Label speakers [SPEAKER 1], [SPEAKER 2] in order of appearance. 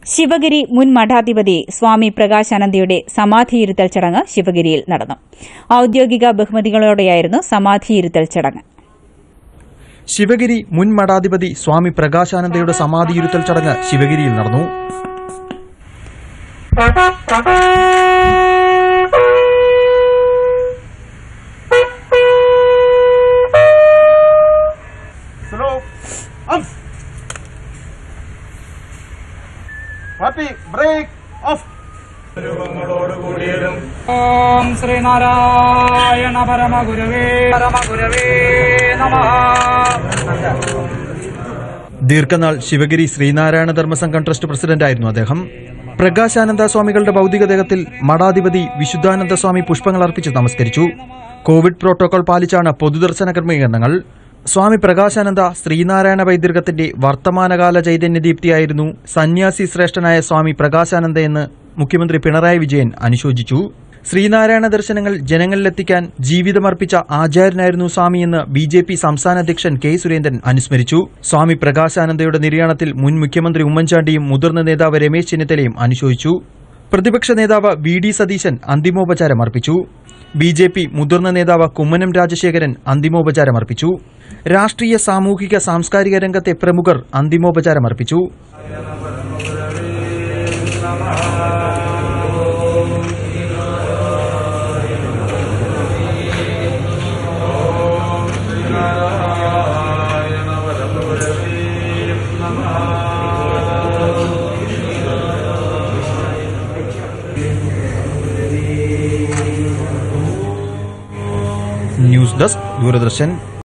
[SPEAKER 1] ശിവഗിരി മുൻ മഠാധിപതി സ്വാമി പ്രകാശാനന്ദയുടെ സമാധിയിരുത്തൽ ചടങ്ങ് ശിവഗിരിയിൽ നടന്നു ഔദ്യോഗിക ബഹുമതികളോടെയായിരുന്നു സമാധിയിരുത്തൽ ചടങ്ങ്
[SPEAKER 2] ശിവഗിരി മുൻ മഠാധിപതി സ്വാമി പ്രകാശാനന്ദയുടെ സമാധിയിരുത്തൽ ചടങ്ങ് ശിവഗിരിയിൽ നടന്നു
[SPEAKER 3] സ്ലോ അപ്പ് ഹാപ്പി ബ്രേക്ക് ഓഫ്
[SPEAKER 4] ഓം ശ്രീനാരായണ പരമഗുരവേ പരമഗുരവേ നമ
[SPEAKER 2] ദീർഘനാൾ ശിവഗിരി ശ്രീനാരായണ ധർമ്മസംഘം ട്രസ്റ്റ് പ്രസിഡന്റായിരുന്നു അദ്ദേഹം പ്രകാശാനന്ദ സ്വാമികളുടെ ഭൗതികദേഹത്തിൽ മഠാധിപതി വിശുദ്ധാനന്ദ സ്വാമി പുഷ്പങ്ങൾ അർപ്പിച്ച് നമസ്കരിച്ചു കോവിഡ് പ്രോട്ടോകോൾ പാലിച്ചാണ് പൊതുദർശന ക്രമീകരണങ്ങൾ സ്വാമി പ്രകാശാനന്ദ ശ്രീനാരായണ വൈദ്യർഗത്തിന്റെ വർത്തമാനകാല ചൈതന്യദീപ്തിയായിരുന്നു സന്യാസി ശ്രേഷ്ഠനായ സ്വാമി പ്രകാശാനന്ദ എന്ന് മുഖ്യമന്ത്രി പിണറായി വിജയൻ അനുശോചിച്ചു ശ്രീനാരായണ ദർശനങ്ങൾ ജനങ്ങളിലെത്തിക്കാൻ ജീവിതമർപ്പിച്ച ആചാര്യനായിരുന്നു സ്വാമിയെന്ന് ബി ജെ പി സംസ്ഥാന അധ്യക്ഷൻ കെ സുരേന്ദ്രൻ അനുസ്മരിച്ചു സ്വാമി പ്രകാശാനന്ദയുടെ നിര്യാണത്തിൽ മുൻ മുഖ്യമന്ത്രി ഉമ്മൻചാണ്ടിയും മുതിർന്ന നേതാവ് രമേശ് ചെന്നിത്തലയും അനുശോചിച്ചു പ്രതിപക്ഷ നേതാവ് വി ഡി സതീശൻ അന്തിമോപചാരം അർപ്പിച്ചു ബി ജെ പി മുതിർന്ന നേതാവ് കുമ്മനം രാജശേഖരൻ അന്തിമോപചാരം അർപ്പിച്ചു രാഷ്ട്രീയ സാമൂഹിക സാംസ്കാരിക രംഗത്തെ പ്രമുഖർ അന്തിമോപചാരം അർപ്പിച്ചു ന്യൂസ് ഡെസ്ക് ദൂരദർശൻ